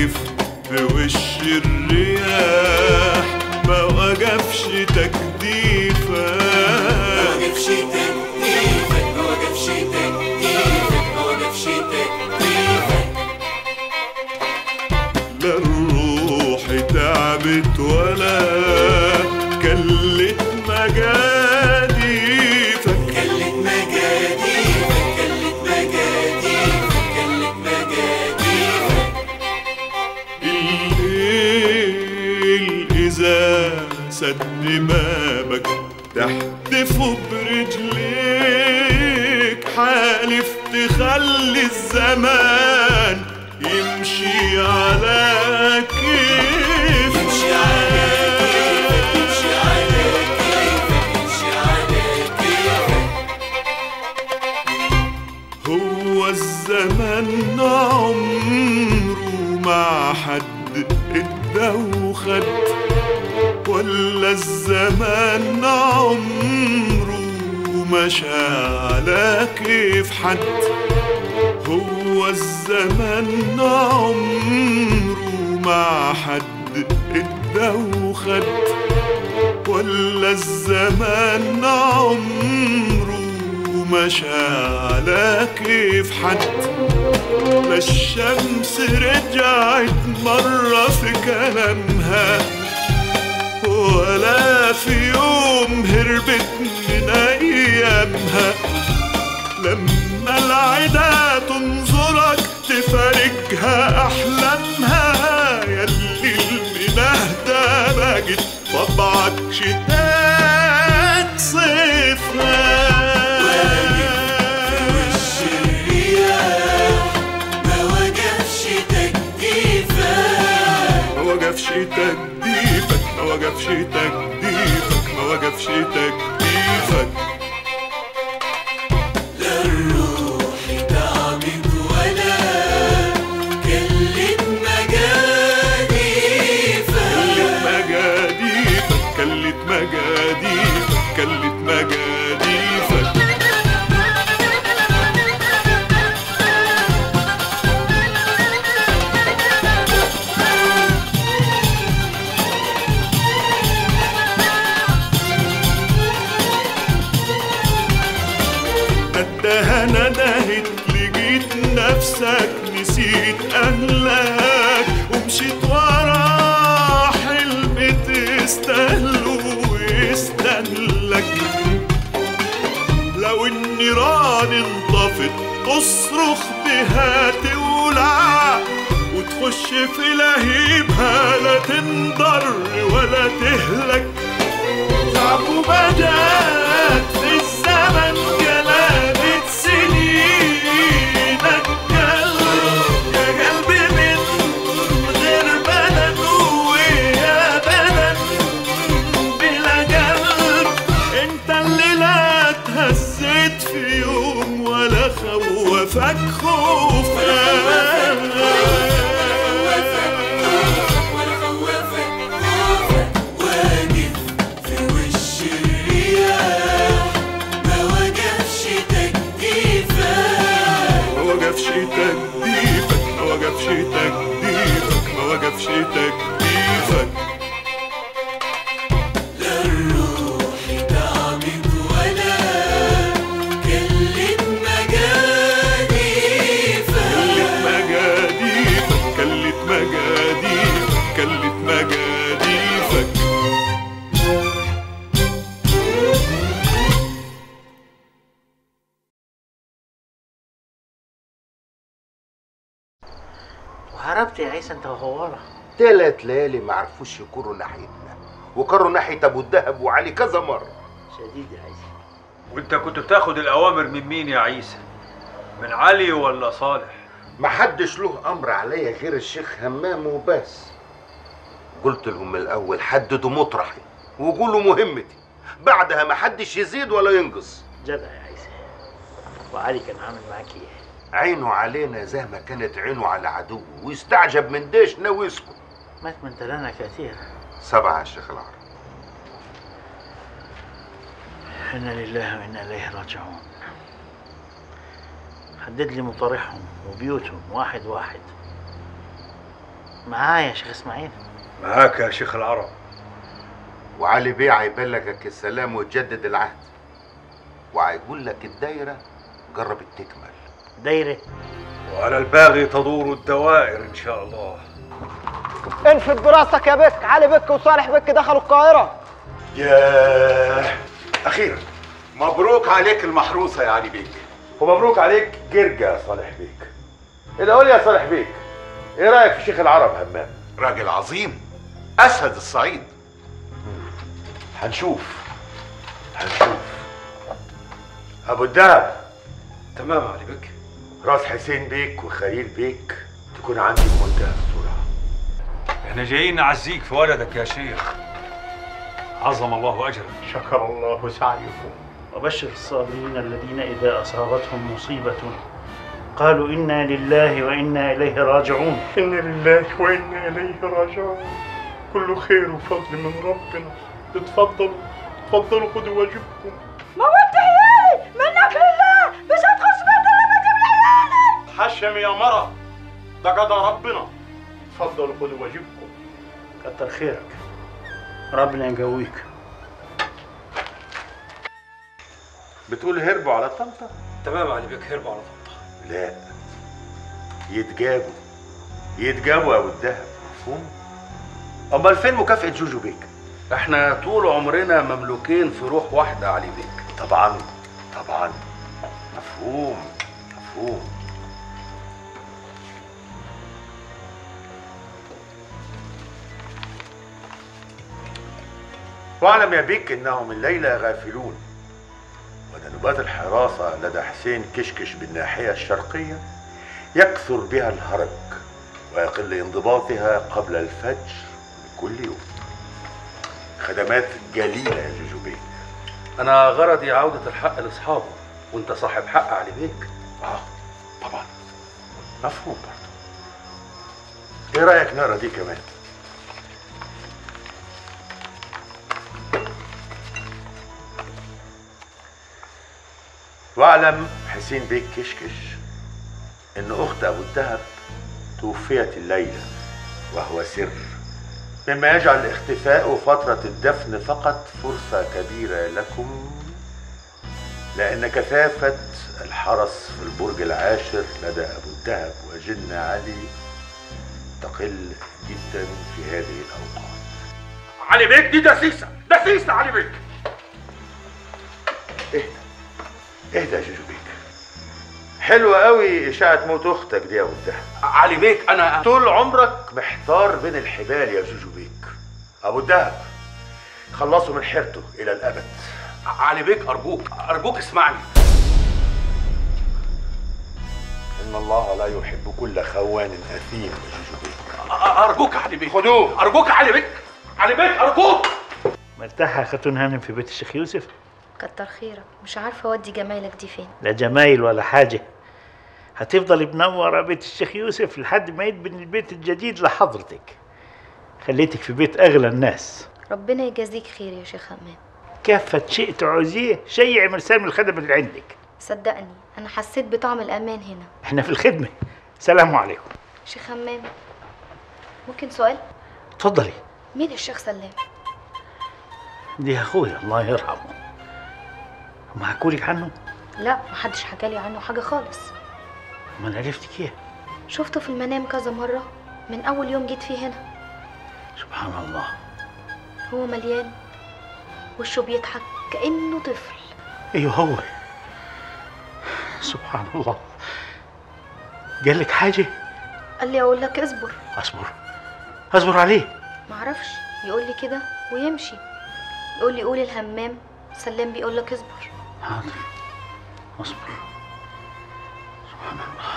واقف في وش الرياح ما وقفش تجديفك وقفش تكتيفك ما وقفش تكتيفك ما وقفش تكتيفك لا الروح تعبت ولا كلت مجاديفك كلت مجاديفك كلت مجاديفك كلت مجاديفك الليل إذا سد بابك تحدفه برجليك حالف تخلي الزمان يمشي على كيف يمشي على كيفك يمشي على كيفك يمشي على كيفك هو الزمن عمره مع حد ادى وخد ولا الزمان عمره مشى على كيف حد هو الزمن عمره مع حد ادى وخد ولا الزمان عمره مشى على كيف حد لا الشمس رجعت مرة في كلامها ولا في يوم هربت من أيامها لما العدا تنظرك تفارقها أحلامها يلي المناه ده بجد طبعك شتاك صيفها في وش الرياح ما وقفش تكتيفك ما وقفش تجديفك ما وقفش تجديفك ما وقفش تجديفك لا الروح تعبت ولا كلت مجاديفك مجاديفك كلت مجاديفك كلت مجاديفك قدها ندهت لقيت نفسك نسيت أهلك ومشيت ورا حلم تستاهله ويستهلك لو النيران انطفت تصرخ بها تولع وتخش في لهيبها لا تنضر ولا تهلك تعبوا بجات في الزمن جلابة سنينك قلب يا قلبي من غير بدن ويا بدن بلا قلب انت اللي لا تهزت في يوم ولا خوفك خوفك ولا خوفك خوفك واقف في وش الرياح ما وقفش تكتيفك ما وقفش تجديفك ما وقفش تجديفك ما وقفش تجديفك لا الروح تعبت ولا كلت مجاديفك مجاديفك كلت مجاديفك كلت مجاديفك وهربت يا عيسى انت وهوارة تلات ليالي ما عرفوش يكونوا ناحيتنا وكروا ناحية ابو الدهب وعلي كذا مرة شديد يا عيسى وانت كنت بتاخد الاوامر من مين يا عيسى من علي ولا صالح ما حدش له امر عليا غير الشيخ همام وبس قلت لهم من الاول حددوا مطرحي وقولوا مهمتي بعدها ما حدش يزيد ولا ينقص جدع يا عيسى وعلي كان عامل معاك ايه عينه علينا زي ما كانت عينه على عدوه ويستعجب من ديشنا ويسكت مات من تلانا كثير سبعة يا شيخ العرب انا لله وانا اليه راجعون حدد لي مطارحهم وبيوتهم واحد واحد معايا يا شيخ اسماعيل معاك يا شيخ العرب وعلي بيه هيبلغك السلام وتجدد العهد وهيقول لك الدايره جربت تكمل دايره وعلى الباغي تدور الدوائر ان شاء الله انفد براسك يا بك علي بك وصالح بك دخلوا القاهرة ياه اخيرا مبروك عليك المحروسه يا علي بيك ومبروك عليك جرجة يا صالح بيك الاول يا صالح بيك ايه رايك في شيخ العرب همام راجل عظيم اسد الصعيد هنشوف هنشوف ابو الدهب تمام علي بك راس حسين بيك وخليل بيك تكون عندي بمنتهى السرعه احنا جايين نعزيك في ولدك يا شيخ عظم الله اجرك شكر الله سعيكم وبشر الصابرين الذين إذا أصابتهم مصيبة قالوا إنا لله وإنا إليه راجعون إنا لله وإنا إليه راجعون كل خير وفضل من ربنا اتفضلوا اتفضلوا خدوا واجبكم موت عيالي منك لله مش هتخش بيت لما تجيب لي عيالي حشم يا مرة ده قضى ربنا اتفضلوا خدوا واجبكم كتر خيرك ربنا يقويك بتقول هربوا على طنطا تمام علي بك هربوا على طنطا لا يتجابوا يتجابوا يا ابو الدهب مفهوم امال فين مكافاه جوجو بيك احنا طول عمرنا مملوكين في روح واحدة علي بيك طبعا طبعا مفهوم مفهوم واعلم يا بيك انهم الليله غافلون ونبات الحراسه لدى حسين كشكش بالناحيه الشرقيه يكثر بها الهرج ويقل انضباطها قبل الفجر كل يوم خدمات جليله يا جوجو بيك انا غرضي عودة الحق لاصحابه وانت صاحب حق علي بيك اه طبعا مفهوم برضه ايه رايك نقرا دي كمان واعلم حسين بيك كشكش ان اخت ابو الدهب توفيت الليله وهو سر مما يجعل اختفاء فتره الدفن فقط فرصه كبيره لكم لأن كثافة الحرس في البرج العاشر لدى أبو الدهب وجن علي تقل جدا في هذه الأوقات علي بيك دي دسيسه دسيسه علي بيك اهدى اهدى يا جوجو بيك حلوة قوي إشاعة موت أختك دي يا أبو الدهب علي بيك انا طول عمرك محتار بين الحبال يا جوجو بيك أبو الدهب خلصوا من حيرته إلى الأبد علي بيك ارجوك ارجوك اسمعني إن الله لا يحب كل خوان أثيم يا جوجو بيك ارجوك علي بيك خدوه ارجوك علي بيك علي بيك ارجوك مرتاحة يا خاتون هانم في بيت الشيخ يوسف كتر خيرك مش عارفة اودي جمايلك دي فين لا جمايل ولا حاجة هتفضل منورة بيت الشيخ يوسف لحد ما يتبني البيت الجديد لحضرتك خليتك في بيت أغلى الناس ربنا يجازيك خير يا شيخ همام كافة شيء تعوزيه شيع مرسال من الخدم اللي عندك صدقني انا حسيت بطعم الامان هنا احنا في الخدمة سلام عليكم شيخ همام ممكن سؤال اتفضلي مين الشيخ سلام دي اخويا الله يرحمه ما حكولك عنه لا محدش حكالي عنه حاجة خالص ما عرفتك ايه شفته في المنام كذا مرة من اول يوم جيت فيه هنا سبحان الله هو مليان وشه بيضحك كأنه طفل ايوه هو سبحان الله قال لك حاجة قال لي اقول لك اصبر اصبر اصبر عليه معرفش يقول لي كده ويمشي يقول لي قول الهمام سلام بيقول لك اصبر حاضر اصبر سبحان الله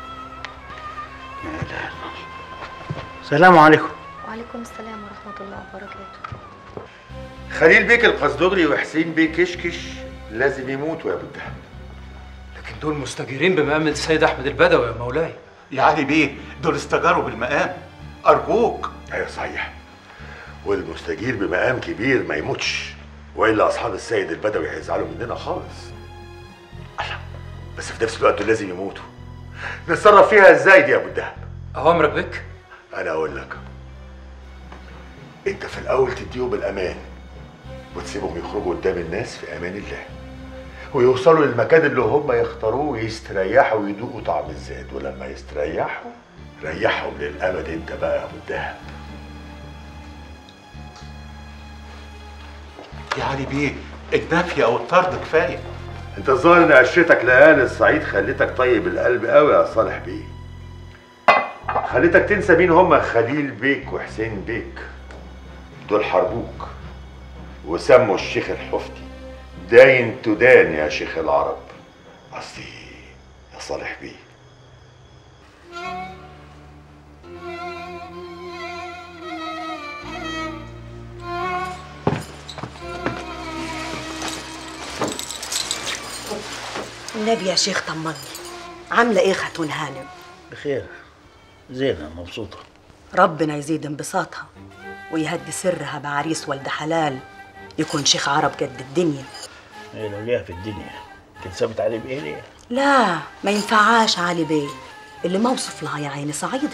لا اله الا الله السلام عليكم وعليكم السلام ورحمة الله وبركاته خليل بيك القصدغري وحسين بيك كشكش لازم يموتوا يا ابو الدهب لكن دول مستجيرين بمقام السيد احمد البدوي يا مولاي يا علي بيه دول استجاروا بالمقام ارجوك ايوه صحيح والمستجير بمقام كبير ما يموتش والا اصحاب السيد البدوي هيزعلوا مننا خالص الله بس في نفس الوقت دول لازم يموتوا نتصرف فيها ازاي دي يا ابو الدهب اوامرك بك انا اقول لك انت في الاول تديهم الامان وتسيبهم يخرجوا قدام الناس في امان الله ويوصلوا للمكان اللي هم يختاروه ويستريحوا ويدوقوا طعم الزاد ولما يستريحوا ريحهم للابد انت بقى يا ابو الدهب يعني بيه الدافيه او الطرد كفايه انت الظاهر ان عشرتك لاهل الصعيد خلتك طيب القلب قوي يا صالح بيه خلتك تنسى مين هما خليل بيك وحسين بيك دول حربوك وسموا الشيخ الحفتي داين تدان يا شيخ العرب قصدي يا صالح بيه النبي يا شيخ طمني عامله ايه خاتون هانم بخير زينة مبسوطة ربنا يزيد انبساطها ويهدي سرها بعريس ولد حلال يكون شيخ عرب قد الدنيا هي لو ليها في الدنيا كنت ثابت عليه بإيه ليه؟ لا ما ينفعاش علي بيه اللي موصف لها يا عيني صعيدي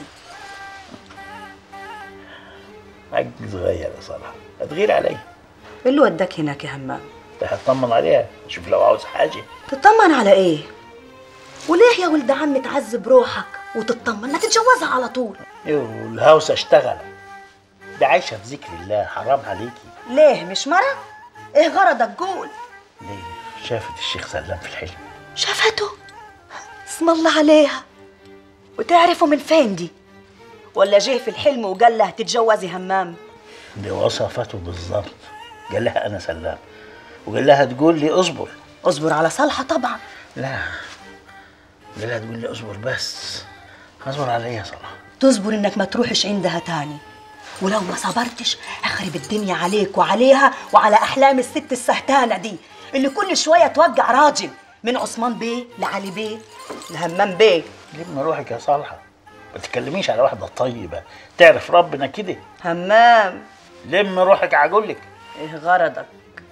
عجل صغير يا صلاح هتغير عليا اللي وداك هناك يا همام انت هتطمن عليها شوف لو عاوز حاجة تطمن على ايه وليه يا ولد عمي تعذب روحك وتطمن ما تتجوزها على طول يو الهوسة اشتغل ده عايشة في ذكر الله حرام عليكي ليه مش مرة ايه غرضك قول ليه شافت الشيخ سلام في الحلم شافته اسم الله عليها وتعرفوا من فين دي ولا جه في الحلم وقال لها تتجوزي همام دي وصفته بالظبط قال لها أنا سلام وقال لها تقول لي اصبر اصبر على صالحة طبعا لا قال لها تقول لي اصبر بس اصبر على ايه يا صلاح تصبر انك ما تروحش عندها تاني ولو ما صبرتش اخرب الدنيا عليك وعليها وعلى احلام الست السهتانه دي اللي كل شويه توجع راجل من عثمان بيه لعلي بيه لهمام بيه لم روحك يا صالحة ما تتكلميش على واحدة طيبة تعرف ربنا كده همام لم روحك عقول لك ايه غرضك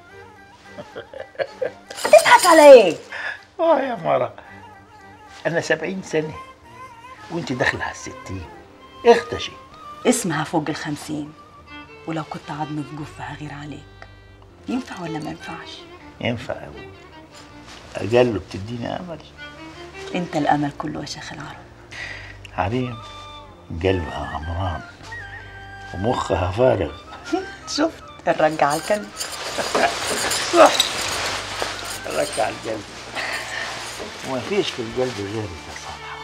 تضحك على ايه اه يا مرة أنا سبعين سنة وأنت داخلة على الستين اختشي اسمها فوق الخمسين ولو كنت عضمة جفها غير عليك ينفع ولا ما ينفعش ينفع أوي أقل بتديني أمل انت الامل كله يا شيخ العرب عريم قلبها عمران ومخها فارغ شفت الرجع الكلب صح ركع القلب وما فيش في القلب غيرك يا صالحة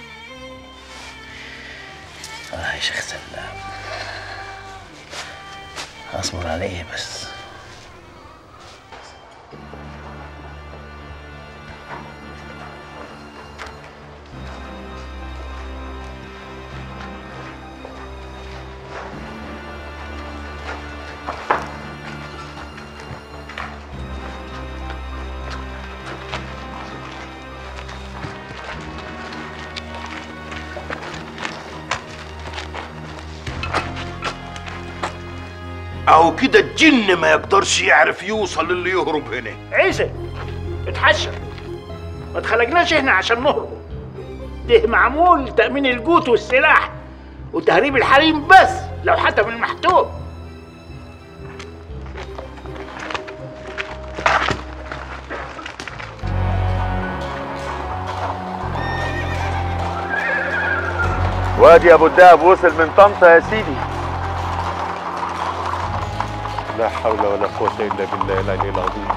آه يا شيخ سلام أصبر على إيه بس أو كده الجن ما يقدرش يعرف يوصل للي يهرب هنا عيسى اتحشر ما اتخلقناش احنا عشان نهرب ده معمول لتأمين الجوت والسلاح وتهريب الحريم بس لو حتم المحتوم وادي ابو الدهب وصل من طنطا يا سيدي لا حول ولا قوة إلا بالله العلي العظيم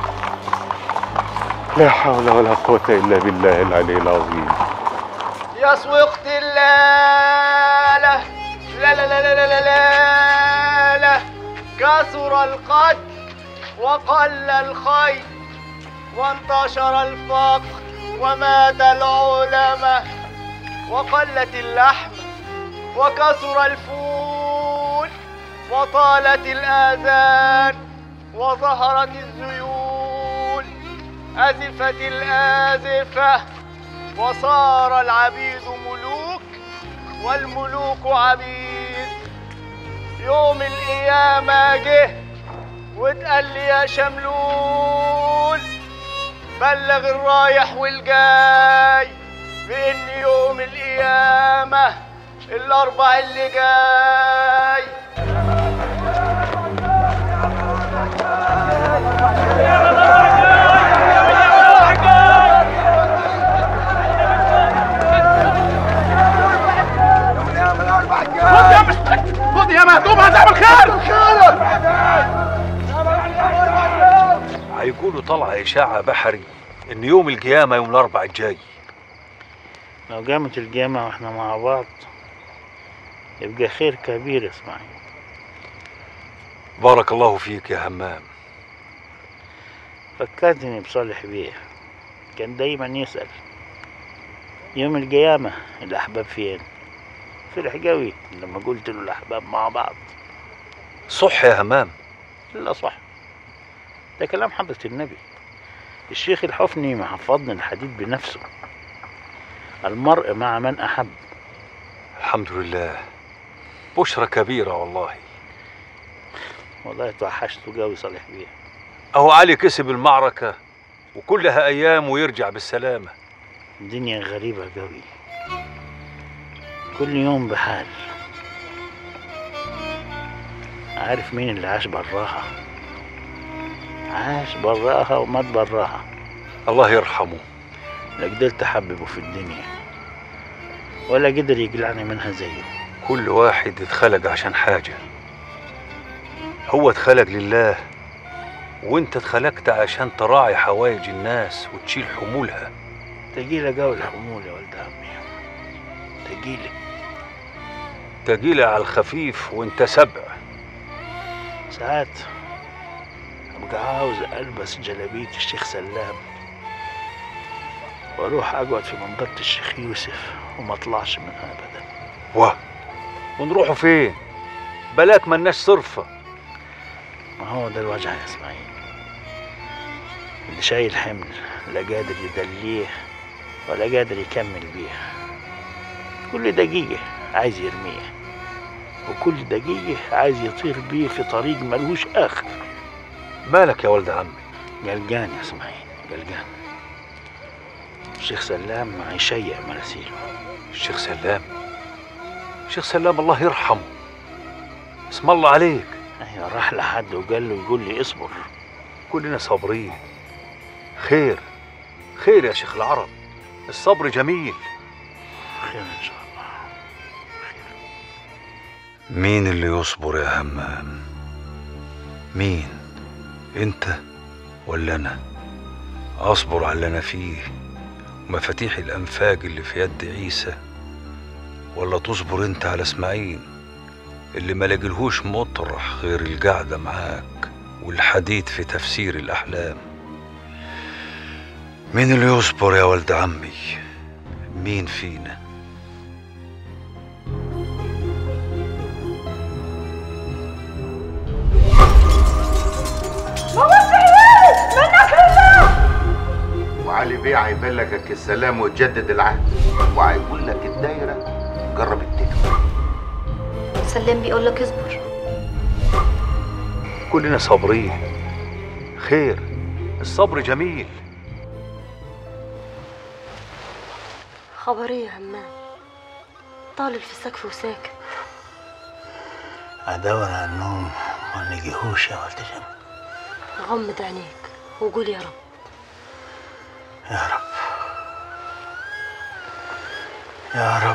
لا حول ولا قوة إلا بالله العلي العظيم يا سوقت الليلة لا لا لا لا لا لا لا لا كثر القتل وقل الخير وانتشر الفقر ومات العلماء وقلت اللحم وكثر الفول وطالت الآذان وظهرت الذيول أزفت الآزفة وصار العبيد ملوك والملوك عبيد يوم القيامة جه واتقال لي يا شملول بلغ الرايح والجاي بإن يوم القيامة الاربع اللي جاي خد يا مهدوم هتعمل خير هيقولوا طلع إشاعة بحري إن يوم القيامة يوم الأربع الجاي لو قامت القيامة واحنا مع بعض يبقى خير كبير يا اسماعيل بارك الله فيك يا همام فكرتني بصالح بيه كان دايما يسأل يوم القيامة الأحباب فين؟ فرح قوي لما قلت له الأحباب مع بعض صح يا همام لا صح ده كلام حضرة النبي الشيخ الحفني محفظني الحديث بنفسه المرء مع من أحب الحمد لله بشرى كبيرة والله والله توحشته قوي صالح بيه أهو علي كسب المعركة وكلها أيام ويرجع بالسلامة الدنيا غريبة قوي كل يوم بحال عارف مين اللي عاش براها عاش براها ومات براها الله يرحمه لا قدرت احببه في الدنيا ولا قدر يقلعني منها زيه كل واحد اتخلق عشان حاجة هو اتخلق لله وانت اتخلقت عشان تراعي حوائج الناس وتشيل حمولها تقيلة قوي الحمول يا ولد عمي تقيلة تقيلة على الخفيف وانت سبع ساعات ابقى عاوز البس جلابية الشيخ سلام واروح اقعد في منطقة الشيخ يوسف وما اطلعش منها ابدا واه ونروحوا فين بلاك ملناش صرفة ما هو ده الوجع يا اسماعيل اللي شايل حمل لا قادر يدليه ولا قادر يكمل بيه كل دقيقة عايز يرميه وكل دقيقة عايز يطير بيه في طريق ملهوش آخر مالك يا ولد عمي قلقان يا اسماعيل قلقان الشيخ سلام هيشيع مراسيله الشيخ سلام الشيخ سلام الله يرحمه اسم الله عليك ايوه راح لحد وقال له يقول لي اصبر كلنا صابرين خير خير يا شيخ العرب الصبر جميل خير ان شاء الله مين اللي يصبر يا همام مين انت ولا انا اصبر على اللي انا فيه ومفاتيح الانفاق اللي في يد عيسى ولا تصبر انت على اسماعيل اللي ما لاقيلهوش مطرح غير القعده معاك والحديث في تفسير الاحلام مين اللي يصبر يا ولد عمي مين فينا وعلي بيه هيبلغك السلام وتجدد العهد وهيقول لك الدايره جرب التكفى سلام بيقول لك اصبر كلنا صابرين خير الصبر جميل خبر ايه يا همام طالب في السقف وساكت ادور على النوم ما نلاقيهوش يا ولد جنب غمض عينيك وقول يا رب يا رب يا رب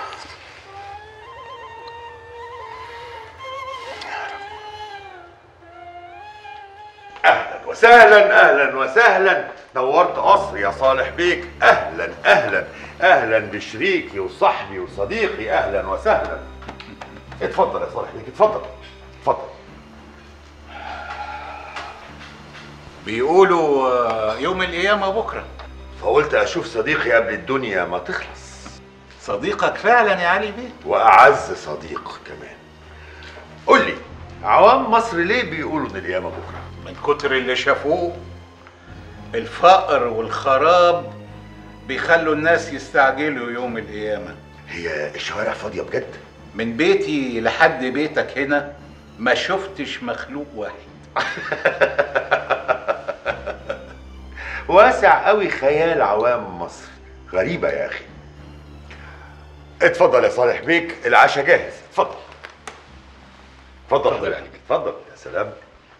اهلا وسهلا اهلا وسهلا نورت قصر يا صالح بيك اهلا اهلا اهلا بشريكي وصاحبي وصديقي اهلا وسهلا اتفضل يا صالح بيك اتفضل اتفضل بيقولوا آه، يوم القيامة بكرة فقلت اشوف صديقي قبل الدنيا ما تخلص صديقك فعلا يا علي بيه واعز صديق كمان قول لي عوام مصر ليه بيقولوا ان القيامه بكره من كتر اللي شافوه الفقر والخراب بيخلوا الناس يستعجلوا يوم القيامة هي الشوارع فاضية بجد؟ من بيتي لحد بيتك هنا ما شفتش مخلوق واحد واسع قوي خيال عوام مصر غريبة يا أخي اتفضل يا صالح بيك العشاء جاهز اتفضل اتفضل اتفضل يعني اتفضل يا سلام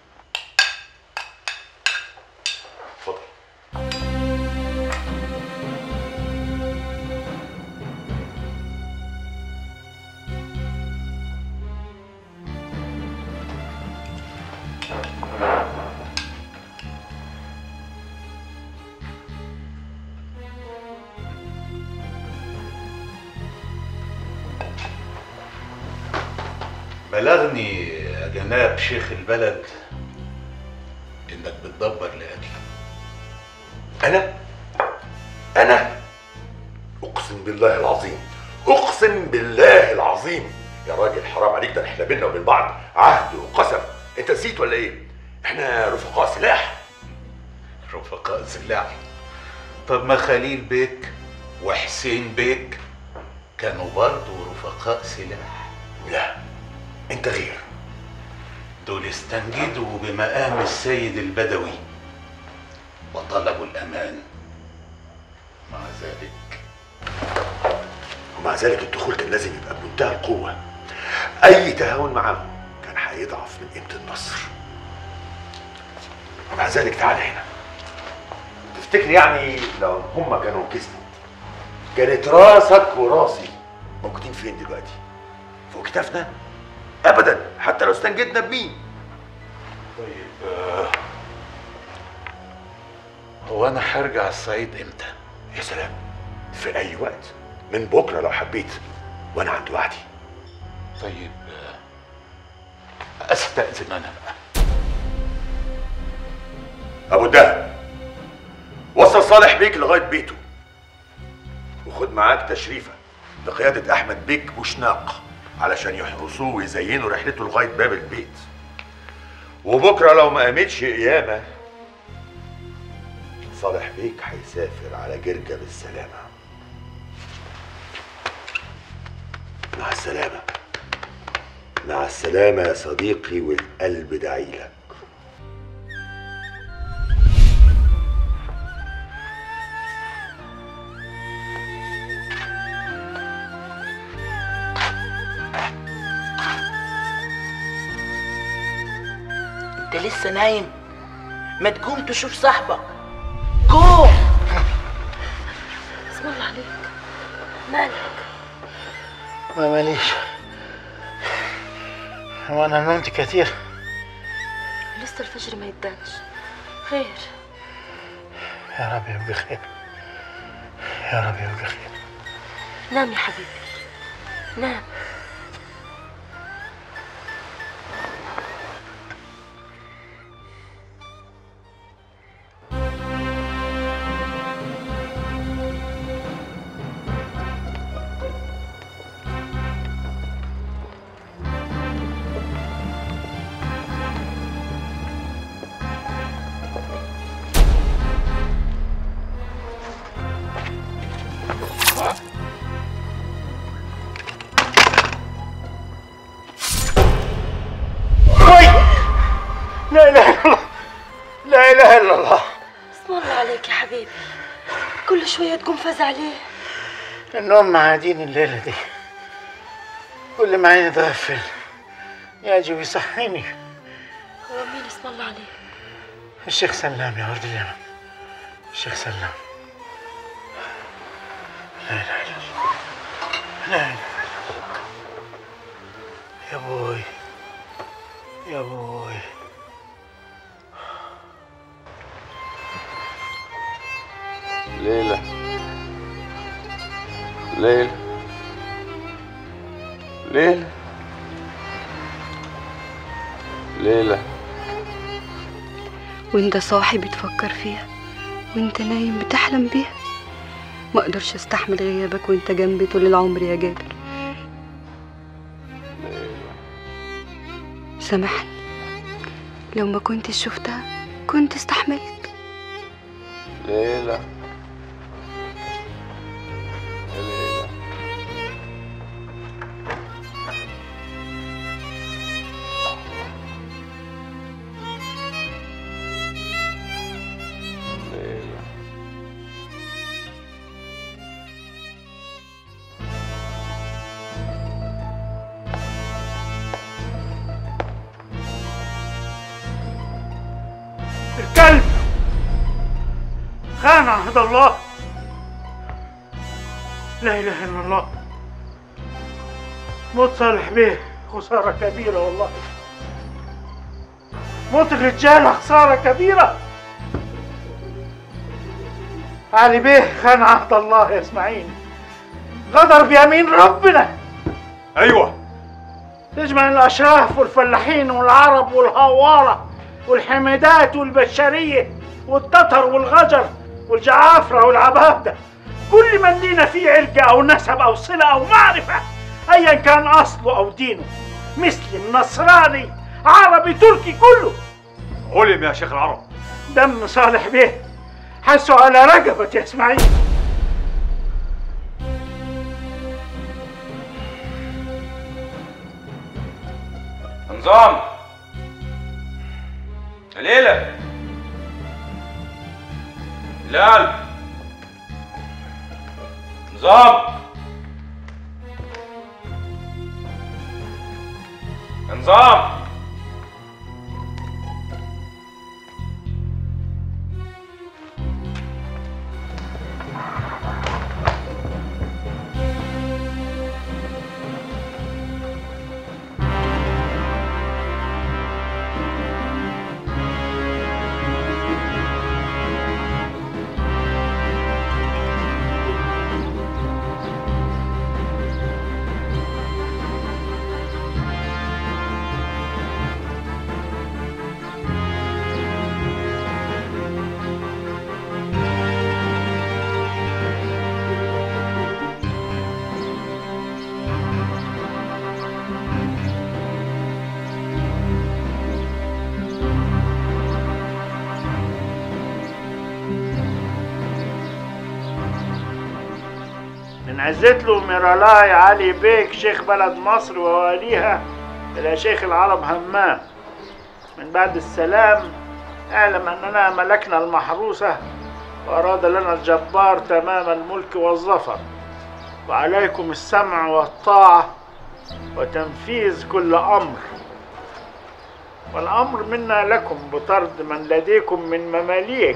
اتفضل بلغني يا جناب شيخ البلد انك بتدبر لاجلي انا انا اقسم بالله العظيم اقسم بالله العظيم يا راجل حرام عليك ده احنا بينا وبين بعض عهد وقسم انت نسيت ولا ايه احنا رفقاء سلاح رفقاء سلاح طب ما خليل بيك وحسين بيك كانوا برضه رفقاء سلاح لا انت غير دول استنجدوا بمقام السيد البدوي وطلبوا الامان مع ذلك ومع ذلك الدخول كان لازم يبقى بمنتهى القوة أي تهاون معاهم كان هيضعف من قيمة النصر ومع ذلك تعال هنا تفتكر يعني لو هم كانوا كسبوا كانت راسك وراسي موجودين فين دلوقتي؟ فوق كتافنا؟ أبدا حتى لو استنجدنا بمين طيب آه، هو انا هرجع الصعيد امتى؟ يا سلام في أي وقت من بكرة لو حبيت وأنا عند وعدي طيب آه، استأذن انا بقى أبو الدهب وصل صالح بيك لغاية بيته وخد معاك تشريفة بقيادة أحمد بيك بوشناق علشان يحرسوه ويزينوا رحلته لغاية باب البيت وبكرة لو ما قامتش قيامة صالح بيك هيسافر على جرجة بالسلامة مع السلامة مع السلامة يا صديقي والقلب دعيلك انت لسه نايم ما تقوم تشوف صاحبك قوم اسم الله عليك مالك ما ماليش هو انا نمت كتير لسه الفجر ما يدانش خير يا رب يبقى خير يا رب يبقى خير نام يا حبيبي نام لا اله الا الله لا اله الا الله اسم الله عليك يا حبيبي كل شوية تقوم فزع عليه النوم معادين الليلة دي كل ما عيني تغفل يجي ويصحيني هو مين اسم الله عليه الشيخ سلام يا ولد اليمن الشيخ سلام لا اله الا الله لا اله الا الله يا بوي يا بوي ليلى ليلى ليلى ليلى وانت صاحي بتفكر فيها وانت نايم بتحلم بيها ما اقدرش استحمل غيابك وانت جنبي طول العمر يا جابر سامحني لو ما كنتش شفتها كنت استحملت ليلى يا ليلى ليلى كلب خان عهد الله لا اله الا الله موت صالح بيه خسارة كبيرة والله موت الرجال خسارة كبيرة علي بيه خان عهد الله يا اسماعيل غدر بيمين ربنا ايوه تجمع الاشراف والفلاحين والعرب والهوارة والحميدات والبشرية والتتر والغجر والجعافرة والعبابدة كل من لينا فيه علقة أو نسب أو صلة أو معرفة أيا كان أصله أو دينه مسلم نصراني عربي تركي كله علم يا شيخ العرب دم صالح بيه حسوا على رقبة يا إسماعيل نظام ليلى لال نظام نظام من عزت له ميرالاي علي بيك شيخ بلد مصر وواليها إلى شيخ العرب همام من بعد السلام اعلم أننا ملكنا المحروسة وأراد لنا الجبار تمام الملك والظفر وعليكم السمع والطاعة وتنفيذ كل أمر والأمر منا لكم بطرد من لديكم من مماليك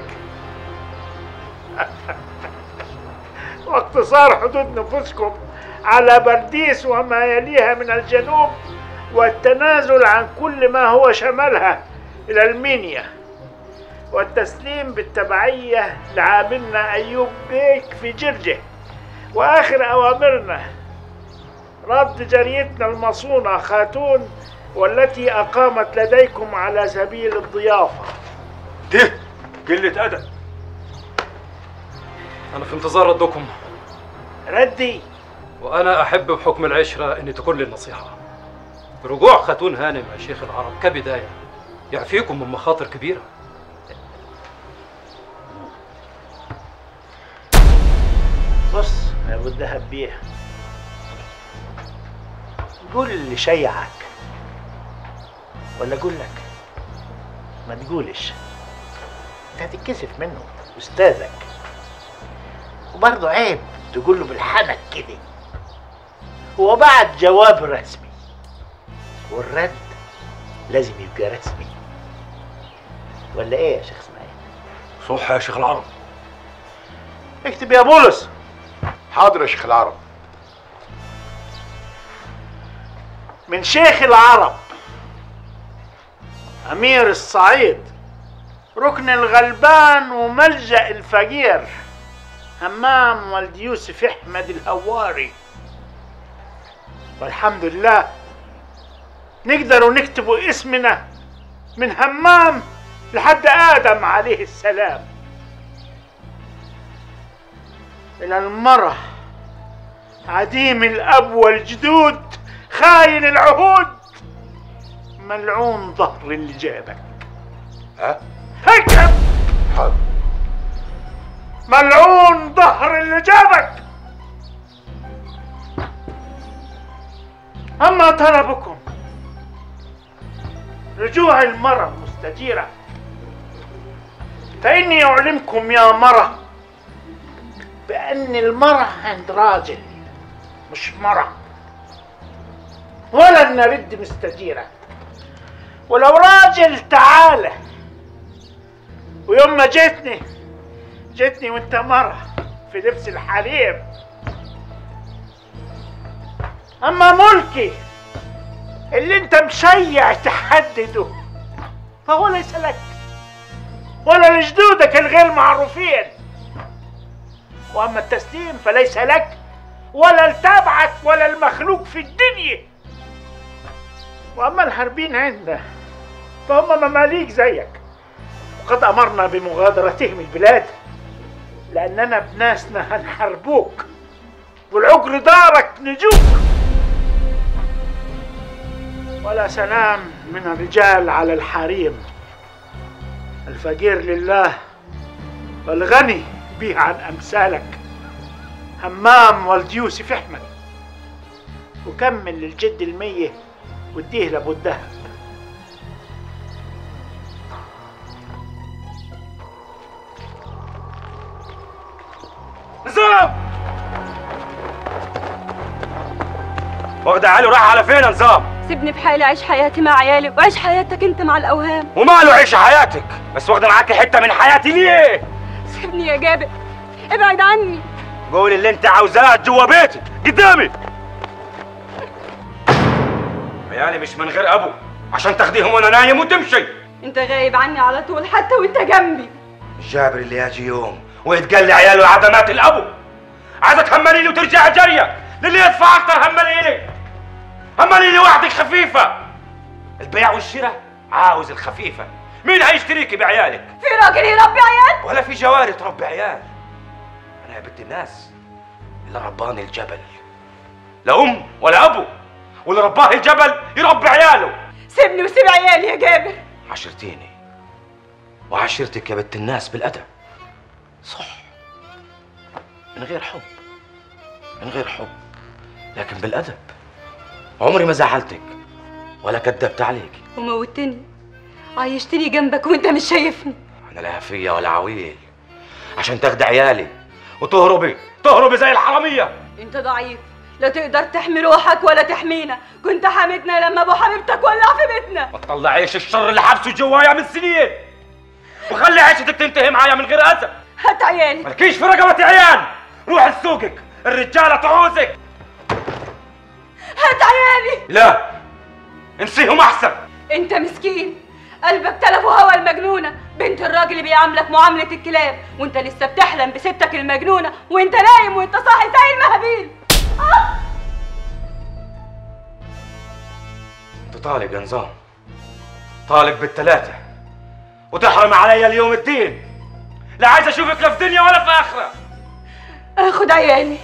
واقتصار حدود نفوسكم على برديس وما يليها من الجنوب والتنازل عن كل ما هو شمالها إلى المنيا والتسليم بالتبعية لعاملنا أيوب بيك في جرجه وآخر أوامرنا رد جريتنا المصونة خاتون والتي أقامت لديكم على سبيل الضيافة ده قلة أدب أنا في انتظار ردكم ردي وأنا أحب بحكم العشرة أن تكون لي النصيحة رجوع خاتون هانم يا شيخ العرب كبداية يعفيكم من مخاطر كبيرة بص يا ابو الدهب بيه قول اللي شيعك ولا اقول لك ما تقولش انت هتتكسف منه استاذك وبرضه عيب تقول له بالحنك كده هو بعت جواب رسمي والرد لازم يبقى رسمي ولا ايه يا شيخ اسماعيل صح يا شيخ العرب اكتب يا بولس حاضر يا شيخ العرب من شيخ العرب أمير الصعيد ركن الغلبان وملجأ الفقير همام والد يوسف أحمد الهواري والحمد لله نقدر نكتب اسمنا من همام لحد آدم عليه السلام إلى المرة عديم الأب والجدود خاين العهود ملعون ظهر اللي جابك ها هكذا حاضر ملعون ظهر اللي جابك أما طلبكم رجوع المرة المستجيرة فإني أعلمكم يا مرة بأن المرة عند راجل مش مرة ولا نرد مستجيرة ولو راجل تعالى ويوم ما جيتني جيتني وانت مرة في لبس الحريم اما ملكي اللي انت مشيع تحدده فهو ليس لك ولا لجدودك الغير معروفين واما التسليم فليس لك ولا لتابعك ولا المخلوق في الدنيا واما الحربين عنده فهم مماليك زيك وقد امرنا بمغادرتهم البلاد لاننا بناسنا هنحاربوك والعقر دارك نجوك ولا سلام من الرجال على الحريم الفقير لله والغني به عن امثالك همام ولد يوسف احمد وكمل للجد المية واديه لابو الدهب نظام واخد علي ورايح على فين يا نظام سيبني بحالي اعيش حياتي مع عيالي وعيش حياتك انت مع الاوهام وماله عيش حياتك بس واخده معاكي حته من حياتي ليه سيبني يا جابر ابعد عني قول اللي انت عاوزاه جوا بيتي قدامي عيالي مش من غير ابو عشان تاخديهم وانا نايم وتمشي انت غايب عني على طول حتى وانت جنبي جابر اللي يجي يوم ويتقال لي عياله عدمات الابو عايزه تهملي لي وترجع جريه للي يدفع اكتر هملي لي هملي لي وحدك خفيفه البيع والشراء عاوز الخفيفه مين هيشتريكي بعيالك في راجل يربي عيال ولا في جواري تربي عيال انا يا بنت الناس اللي رباني الجبل لا ام ولا ابو واللي رباه الجبل يربي عياله سيبني وسيب عيالي يا جابر عشرتيني وعشرتك يا بنت الناس بالادب صح من غير حب من غير حب لكن بالادب عمري ما زعلتك ولا كدبت عليك وموتني عايشتني جنبك وانت مش شايفني انا لا هفيه ولا عويل عشان تاخدي عيالي وتهربي تهربي زي الحراميه انت ضعيف لا تقدر تحمي روحك ولا تحمينا كنت حامتنا لما ابو حبيبتك ولع في بيتنا ما تطلعيش الشر اللي حبسه جوايا من سنين وخلي عيشتك تنتهي معايا من غير اذى هات عيالي مالكيش في رقبتي عيال روح لسوقك الرجاله تعوزك هات عيالي لا انسيهم احسن انت مسكين قلبك تلف هوا المجنونه بنت الراجل اللي بيعاملك معامله الكلاب وانت لسه بتحلم بستك المجنونه وانت نايم وانت صاحي زي المهابيل آه! انت طالق يا نظام طالق بالثلاثه وتحرم عليا اليوم الدين لا عايز اشوفك لا في دنيا ولا في اخره اخد عيالي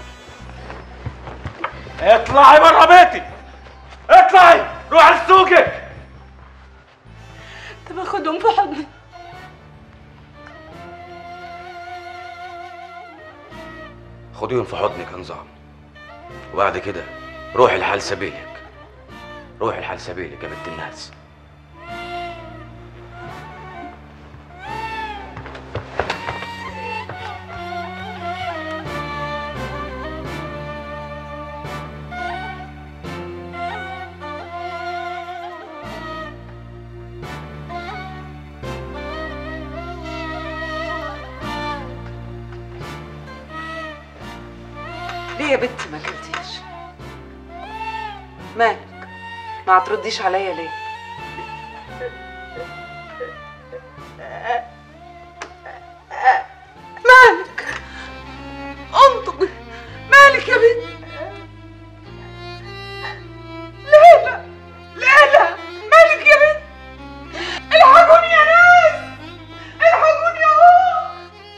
اطلعي بره بيتي اطلعي روح لسوقك طب اخدهم في حضني خديهم في حضنك يا نظام وبعد كده روحي لحال سبيلك روحي لحال سبيلك يا بنت الناس ليه يا بنتي ما اكلتيش مالك ما هترديش عليا ليه مالك انطقي مالك يا بنت ليلى ليلى مالك يا بنت الحقوني يا ناس الحقوني يا هو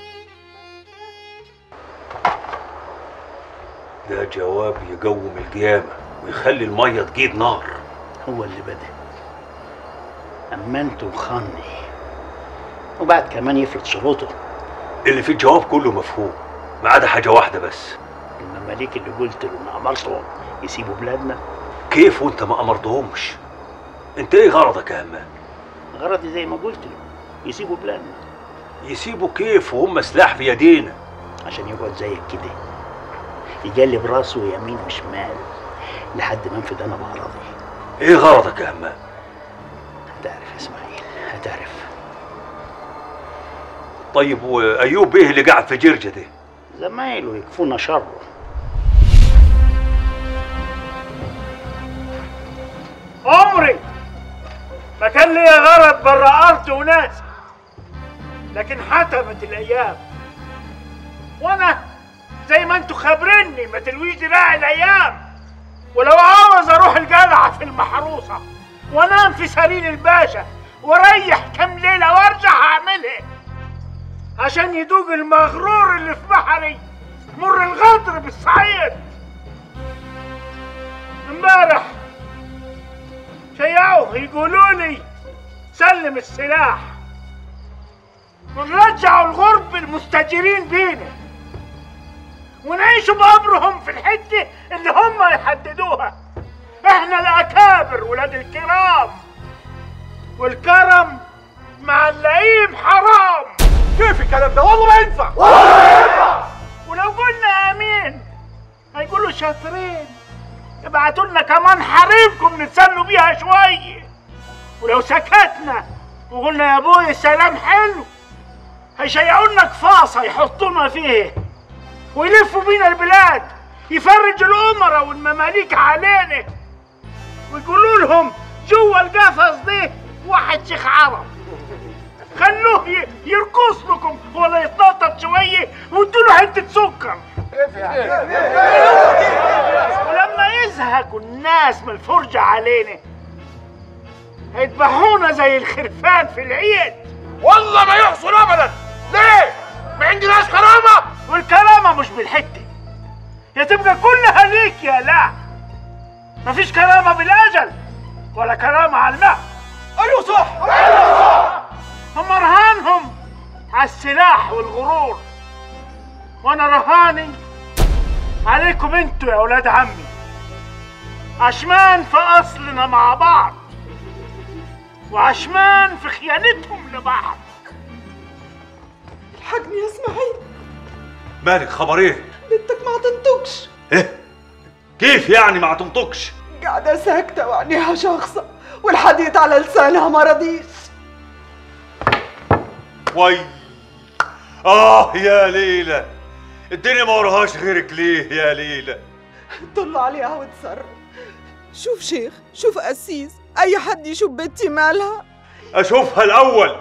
ده جواب يقوم القيامة ويخلي المية تجيب نار هو اللي بدأ أمنته وخاني وبعد كمان يفرض شروطه اللي في الجواب كله مفهوم ما عدا حاجة واحدة بس المماليك اللي قلت له إن أمرتهم يسيبوا بلادنا كيف وانت ما امرتهمش انت ايه غرضك يا همام غرضي زي ما قلت له يسيبوا بلادنا يسيبوا كيف وهم سلاح في يدينا عشان يقعد زيك كده يجلب راسه يمين وشمال لحد ما انفد انا بغرضي ايه غرضك يا همام هتعرف يا اسماعيل هتعرف طيب وايوب بيه اللي قاعد في جرجه ده زمايله يكفونا شره عمري ما كان لي غرض برا ارض وناس لكن حتمت الايام وانا زي ما انتوا خابريني ما تلويش دراعي الايام ولو عاوز اروح الجلعه في المحروسه وانام في سرير الباشا واريح كام ليله وارجع هعملها عشان يدوق المغرور اللي في بحري مر الغدر بالصعيد امبارح شيعوا يقولوا لي سلم السلاح ونرجعوا الغرب المستجيرين بينا ونعيشوا بأمرهم في الحتة اللي هم يحددوها احنا الأكابر ولاد الكرام والكرم مع اللئيم حرام كيف الكلام ده والله ما ينفع ولو قلنا امين هيقولوا شاطرين ابعتوا لنا كمان حريمكم نتسلوا بيها شويه ولو سكتنا وقلنا يا ابوي السلام حلو هيشيعوا لنا قفاصه يحطونا فيه ويلفوا بينا البلاد يفرجوا الامراء والمماليك علينا ويقولوا لهم جوا القفص ده واحد شيخ عرب خلوه ي- يرقص لكم ولا يتنطط شويه وادوا له حته سكر ولما يزهقوا الناس من الفرجه علينا هيذبحونا زي الخرفان في العيد والله ما يحصل ابدا ليه ما عندناش كرامه والكرامه مش بالحته يا تبقى كلها ليك يا لا مفيش كرامه بالاجل ولا كرامه على الماء ايوه صح هم رهانهم على السلاح والغرور وانا رهاني عليكم انتوا يا اولاد عمي عشمان في اصلنا مع بعض وعشمان في خيانتهم لبعض الحقني يا اسماعيل مالك خبر ايه بنتك ما تنطقش ايه كيف يعني ما تنطقش قاعدة ساكتة وعينيها شاخصة والحديث على لسانها ما رضيش وي اه يا ليلى الدنيا ما وراهاش غيرك ليه يا ليلى طل عليها وتصرف شوف شيخ شوف قسيس أي حد يشوف بنتي مالها اشوفها الاول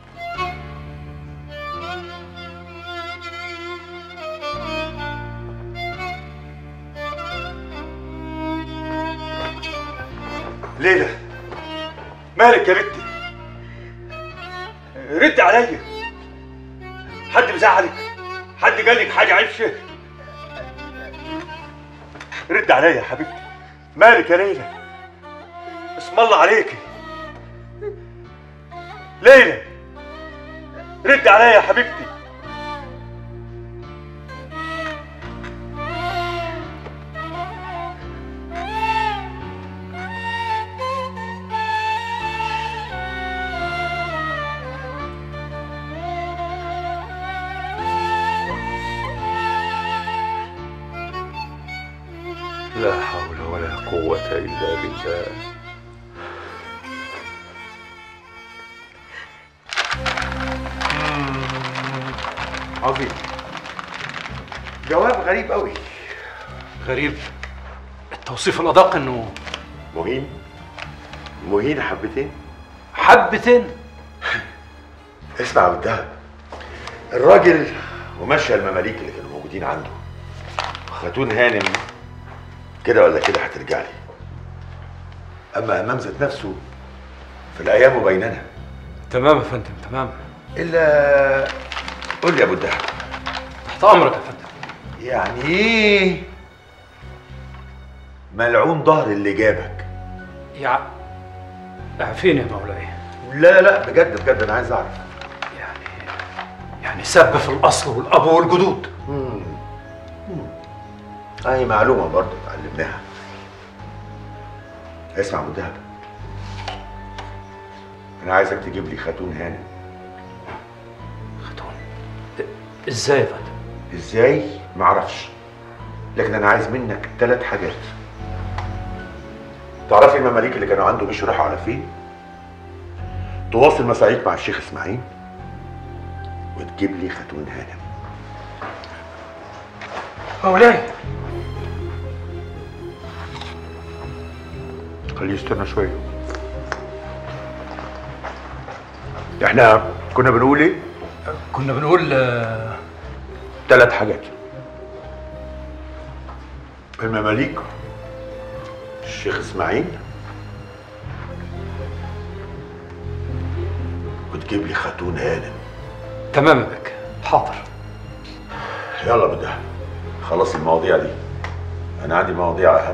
ليلى مالك يا بنتي رد عليا حد مزعلك حد قال لك حاجه عفشه رد عليا يا حبيبتي مالك يا ليلى اسم الله عليكي ليلى رد عليا يا حبيبتي لا حول ولا قوة إلا بالله عظيم جواب غريب قوي غريب التوصيف الأدق إنه مهين مهين حبتين حبتين اسمع يا أبو الدهب الراجل ومشى المماليك اللي كانوا موجودين عنده خاتون هانم كده ولا كده هترجع لي اما امام ذات نفسه فالايام بيننا تمام يا فندم تمام الا قول لي يا ابو الدهب تحت أمرك يا فندم يعني ايه ملعون ظهر اللي جابك يع... اعفيني يا مولاي لا لا بجد بجد انا عايز اعرف يعني سب في الأصل والأب والجدود مم. مم. اي معلومه برضه اتعلمناها اسمع يا ابو الدهب انا عايزك تجيب لي خاتون هانم إزاي يا فندم ازاي معرفش لكن انا عايز منك ثلاث حاجات تعرفي المماليك اللي كانوا عنده مش راحوا على فين تواصل مساعيك مع الشيخ اسماعيل وتجيب لي خاتون هانم مولاي خليه يستنى شويه احنا كنا بنقول ايه كنا بنقول آه، ثلاث حاجات المماليك الشيخ اسماعيل وتجيب لي خاتون هانم تمام بك حاضر يلا بدها خلص المواضيع دي انا عندي مواضيع اهم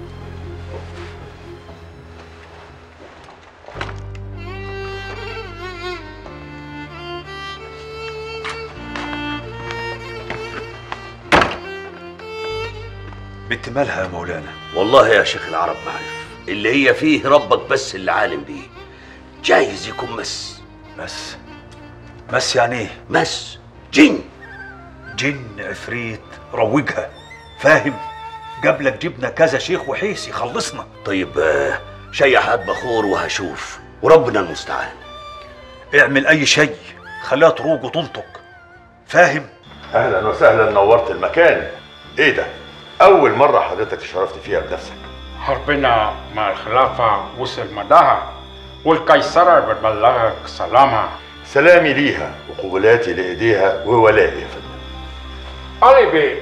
بنت مالها يا مولانا والله يا شيخ العرب ما عارف اللي هي فيه ربك بس اللي عالم بيه جايز يكون مس مس مس يعني ايه مس جن جن عفريت روجها فاهم جاب لك جبنا كذا شيخ وحيس يخلصنا طيب آه، شيح هات بخور وهشوف وربنا المستعان اعمل اي شيء خليها تروج وتنطق فاهم اهلا وسهلا نورت المكان ايه ده اول مره حضرتك شرفت فيها بنفسك حربنا مع الخلافة وصل مداها والقيصرة بتبلغك سلامها سلامي ليها وقبلاتي لايديها وولائي يا فندم علي بيه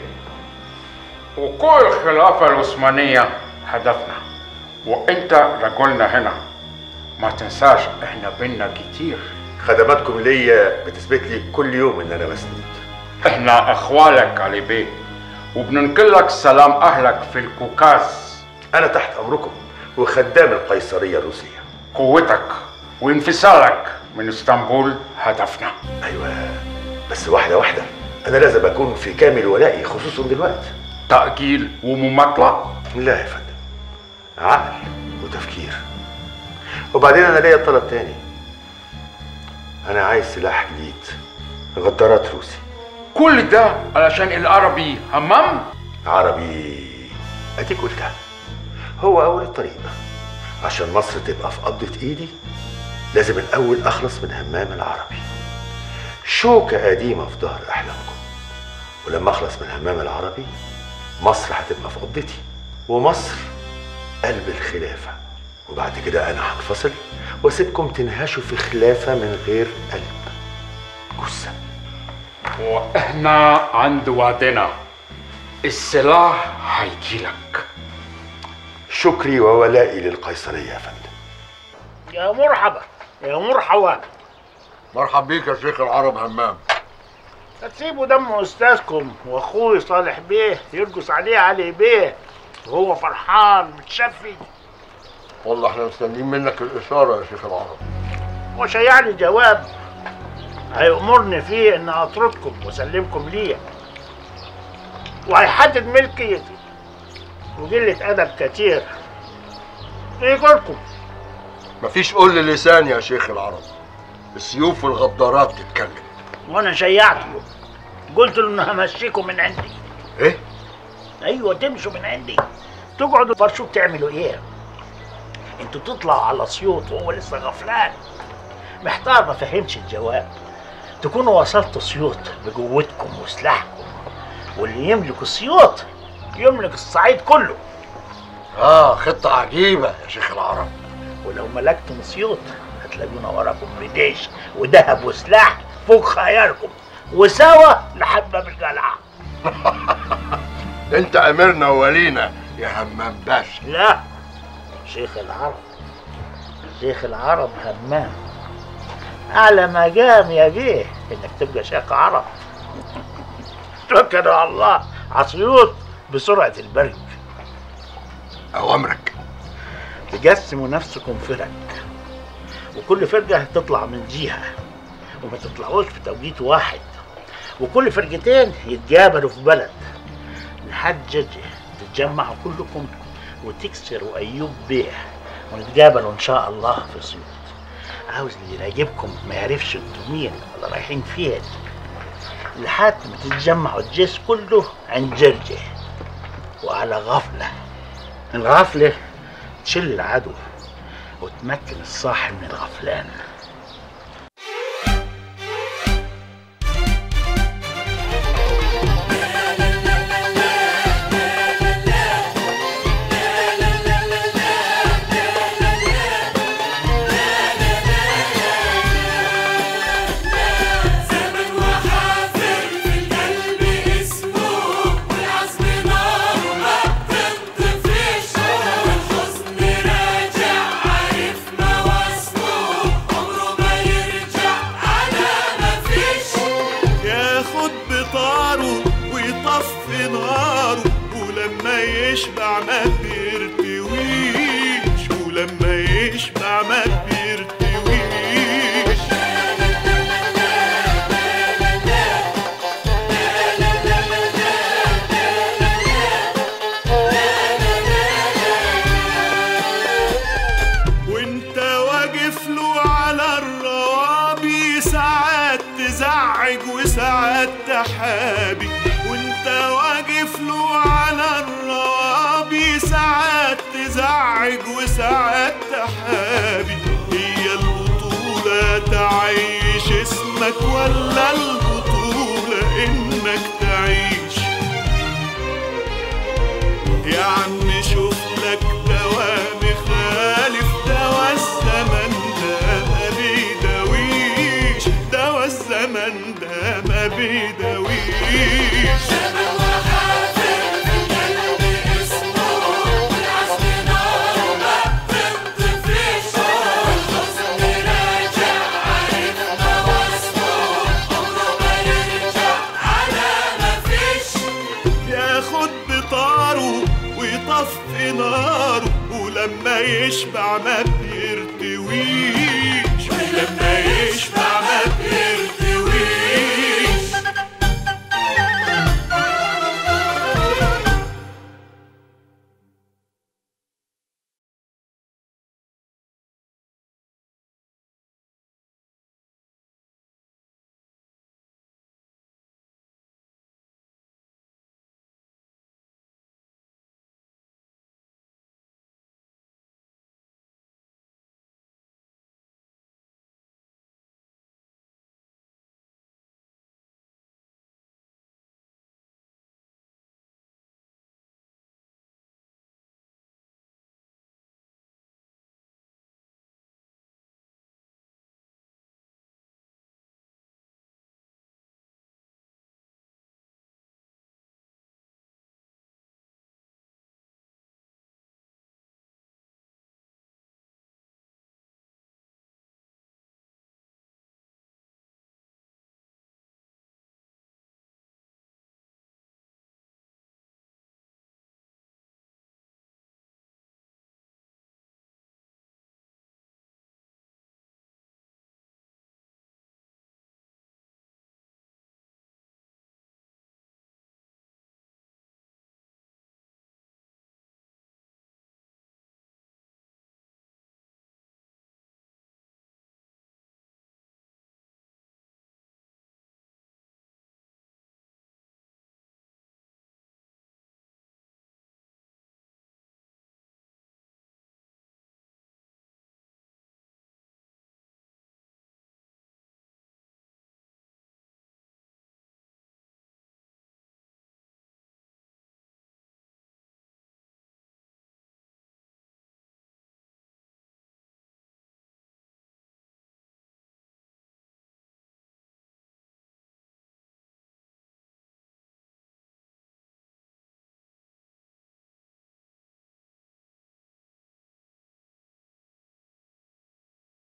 وقوع الخلافة العثمانية هدفنا وانت رجلنا هنا ما تنساش احنا بينا كتير خدماتكم ليا بتثبت لي كل يوم ان انا مسنود احنا اخوالك علي بيه وبننقل لك سلام اهلك في الكوكاز انا تحت امركم وخدام القيصريه الروسيه قوتك وانفصالك من اسطنبول هدفنا ايوه بس واحده واحده انا لازم اكون في كامل ولائي خصوصا دلوقتي تأجيل ومماطلة لا يا فندم عقل وتفكير وبعدين انا ليا طلب تاني انا عايز سلاح جديد غدارات روسي كل ده علشان العربي همام عربي اديك قلتها هو اول الطريق عشان مصر تبقى في قبضة ايدي لازم الاول اخلص من همام العربي شوكة قديمة في ظهر احلامكم ولما اخلص من همام العربي مصر هتبقى في قبضتي ومصر قلب الخلافة وبعد كده انا هنفصل واسيبكم تنهشوا في خلافة من غير قلب جثة واحنا عند وعدنا السلاح هيجيلك شكري وولائي للقيصرية يا فندم يا مرحبا يا مرحبا مرحب بيك يا شيخ العرب همام هتسيبوا دم استاذكم واخوي صالح بيه يرقص عليه علي بيه وهو فرحان متشفي والله احنا مستنيين منك الإشارة يا شيخ العرب وشيع لي جواب هيأمرني فيه ان اطردكم واسلمكم ليا وهيحدد ملكيتي وقلة أدب كتير يقولكم مفيش قول لسان يا شيخ العرب السيوف والغدارات تتكلم وانا شيعت له قلت له انه همشيكم من عندي ايه ايوه تمشوا من عندي تقعدوا فرشوا تعملوا ايه انتوا تطلعوا على سيوط وهو لسه غفلان محتار ما فهمش الجواب تكونوا وصلتوا سيوط بقوتكم وسلاحكم واللي يملك السيوط يملك الصعيد كله اه خطة عجيبة يا شيخ العرب ولو ملكتم سيوط هتلاقونا وراكم بديش وذهب وسلاح فوق خيالكم وسوا لحد باب القلعه انت اميرنا وولينا يا همام باشا لا شيخ العرب شيخ العرب همام اعلى مقام يا بيه انك تبقى شيخ عرب توكلوا على الله عصيوط بسرعه البرق اوامرك تقسموا نفسكم فرق وكل فرقه هتطلع من جهه وما تطلعوش في توقيت واحد وكل فرقتين يتقابلوا في بلد لحد تتجمعوا كلكم وتكسروا ايوب بيه ونتقابلوا ان شاء الله في سيوط عاوز اللي يراقبكم ما يعرفش انتوا مين ولا رايحين فين لحد ما تتجمعوا الجيش كله عند جرجه وعلى غفله الغفله تشل العدو وتمكن الصاحي من الغفلان سحابي وانت واقف له على الروابي ساعات تزعج وساعات تحابي هي البطولة تعيش اسمك ولا البطولة انك تعيش يا عم شوف لك دواء مخالف دواء الزمن ده ما بيداويش دواء الزمن ده ما بيداويش ياخد بطاره ويطفي ناره ولما يشبع ما بيرتويش